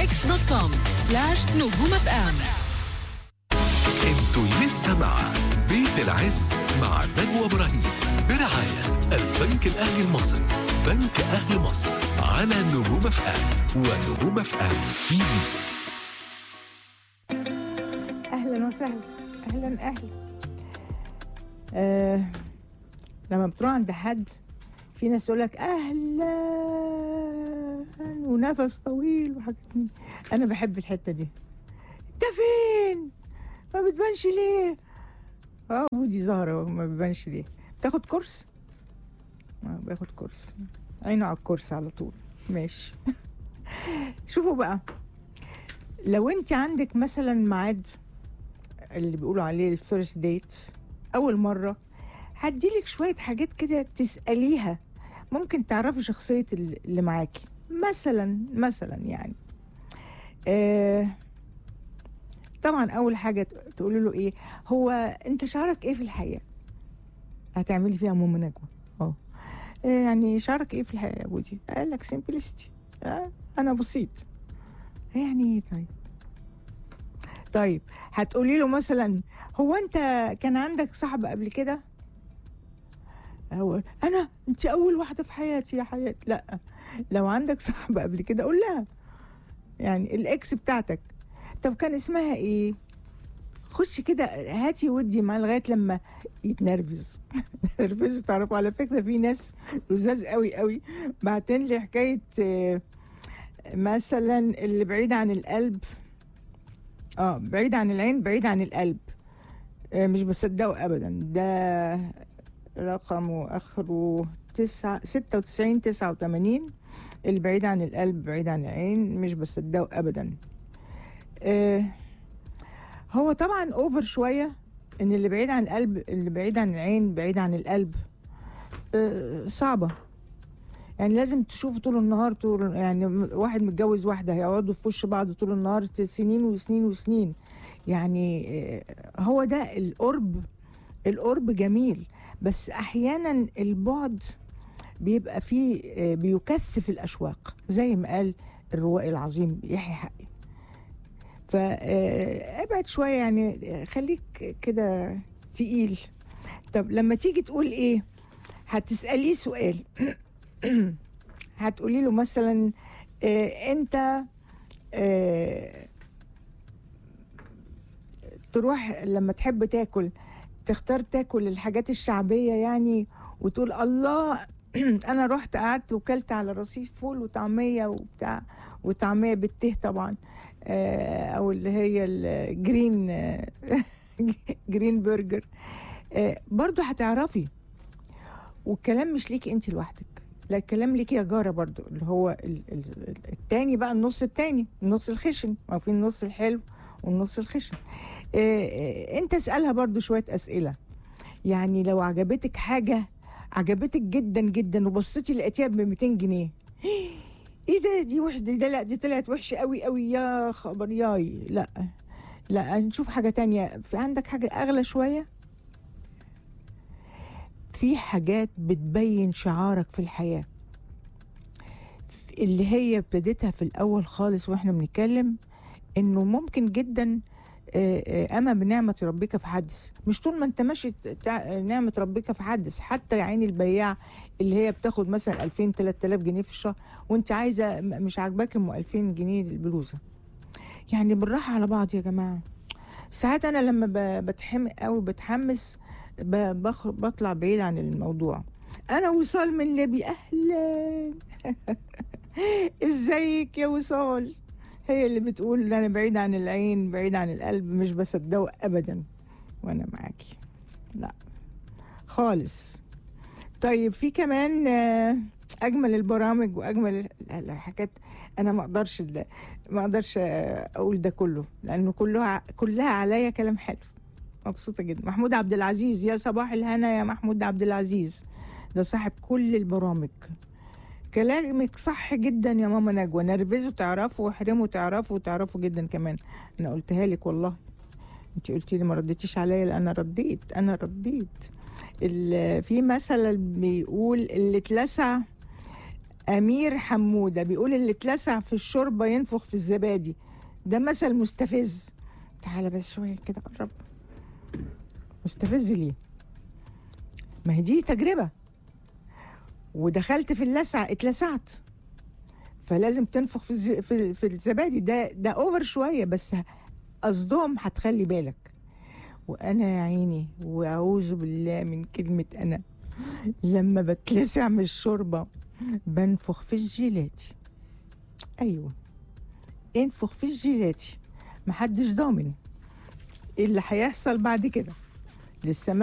اكس دوت كوم سلاش نجوم اف ام انتوا لسه مع بيت العز مع نجوى ابراهيم برعاية البنك الأهلي المصري بنك أهل مصر على نجوم اف ام ونجوم اف ام تي في اهلا وسهلا اهلا اهلا آه لما بتروح عند حد في ناس يقول لك اهلا ونفس طويل وحاجات من انا بحب الحته دي انت فين ما بتبانش ليه اه ودي زهره ما بتبانش ليه تاخد كورس اه باخد كورس عينه على الكورس على طول ماشي شوفوا بقى لو انت عندك مثلا ميعاد اللي بيقولوا عليه الفيرست ديت اول مره هديلك شويه حاجات كده تساليها ممكن تعرفي شخصيه اللي معاكي مثلا مثلا يعني آه طبعا اول حاجه تقولي له ايه هو انت شعرك ايه في الحياه هتعملي فيها ام نجوى اه آه، يعني شعرك ايه في الحياه يا بودي قال لك سيمبلستي آه انا بسيط يعني ايه طيب طيب هتقولي له مثلا هو انت كان عندك صاحب قبل كده أول انا انت اول واحده في حياتي يا حياتي لا لو عندك صاحب قبل كده قول لها يعني الاكس بتاعتك طب كان اسمها ايه خش كده هاتي ودي معاه لغايه لما يتنرفز نرفزوا تعرفوا على فكره في ناس لزاز قوي قوي بعتين لي حكايه آه، مثلا اللي بعيد عن القلب اه بعيد عن العين بعيد عن القلب آه، مش بصدقه ابدا ده رقمه اخره تسعة ستة وتسعين تسعة وتمانين اللي بعيد عن القلب بعيد عن العين مش بصدقه ابدا آه هو طبعا اوفر شوية ان اللي بعيد عن القلب اللي بعيد عن العين بعيد عن القلب آه صعبة يعني لازم تشوفوا طول النهار طول يعني واحد متجوز واحدة هيقعدوا في وش بعض طول النهار سنين وسنين وسنين يعني آه، هو ده القرب القرب جميل بس احيانا البعد بيبقى فيه آه، بيكثف الاشواق زي ما قال الروائي العظيم يحيى حقي فابعد شويه يعني آه، خليك كده تقيل طب لما تيجي تقول ايه هتساليه سؤال هتقولي له مثلا آه، انت آه، تروح لما تحب تاكل تختار تاكل الحاجات الشعبية يعني وتقول الله أنا رحت قعدت وكلت على رصيف فول وطعمية وبتاع وطعمية بالته طبعا آه، أو اللي هي الجرين آه، جرين برجر آه، برضو هتعرفي والكلام مش ليكي انت لوحدك لا الكلام ليكي يا جاره برضو اللي هو ال- ال- ال- التاني بقى النص التاني النص الخشن او في النص الحلو والنص الخشن آه، آه، انت اسالها برضو شويه اسئله يعني لو عجبتك حاجه عجبتك جدا جدا وبصيتي لقيتيها ب 200 جنيه ايه ده دي وحده ده لا دي طلعت وحشه قوي قوي يا خبر ياي لا لا نشوف حاجه تانية في عندك حاجه اغلى شويه في حاجات بتبين شعارك في الحياه اللي هي ابتديتها في الاول خالص واحنا بنتكلم انه ممكن جدا آه، آه، اما بنعمه ربك فحدث مش طول ما انت ماشي تع- نعمه ربك فحدث حتى يا عيني البياع اللي هي بتاخد مثلا 2000 3000 جنيه في الشهر وانت عايزه م- مش عاجباك ام 2000 جنيه البلوزه يعني بالراحه على بعض يا جماعه ساعات انا لما ب- بتحمق قوي بتحمس ب- بخ- بطلع بعيد عن الموضوع انا وصال من ليبيا اهلا ازيك يا وصال هي اللي بتقول انا بعيد عن العين بعيد عن القلب مش بصدقه ابدا وانا معاكي لا خالص طيب في كمان آه، اجمل البرامج واجمل لا لا حاجات انا ما اقدرش ال- ما اقدرش آه، اقول ده كله لانه كلها كلها عليا كلام حلو مبسوطه جدا محمود عبد العزيز يا صباح الهنا يا محمود عبد العزيز ده صاحب كل البرامج كلامك صح جدا يا ماما نجوى نرفزه تعرفه واحرمه تعرفه وتعرفه جدا كمان انا قلتها لك والله انت قلتي لي ما رديتيش عليا لا انا رديت انا رديت ال- في مثل بيقول اللي اتلسع امير حموده بيقول اللي اتلسع في الشوربه ينفخ في الزبادي ده مثل مستفز تعالى بس شويه كده قرب مستفز ليه ما هي دي تجربه ودخلت في اللسع اتلسعت فلازم تنفخ في الز... في, في الزبادي ده ده اوفر شويه بس قصدهم هتخلي بالك وانا يا عيني واعوذ بالله من كلمه انا لما بتلسع من الشوربه بنفخ في الجيلاتي ايوه انفخ في الجيلاتي محدش ضامن ايه اللي هيحصل بعد كده لسه ما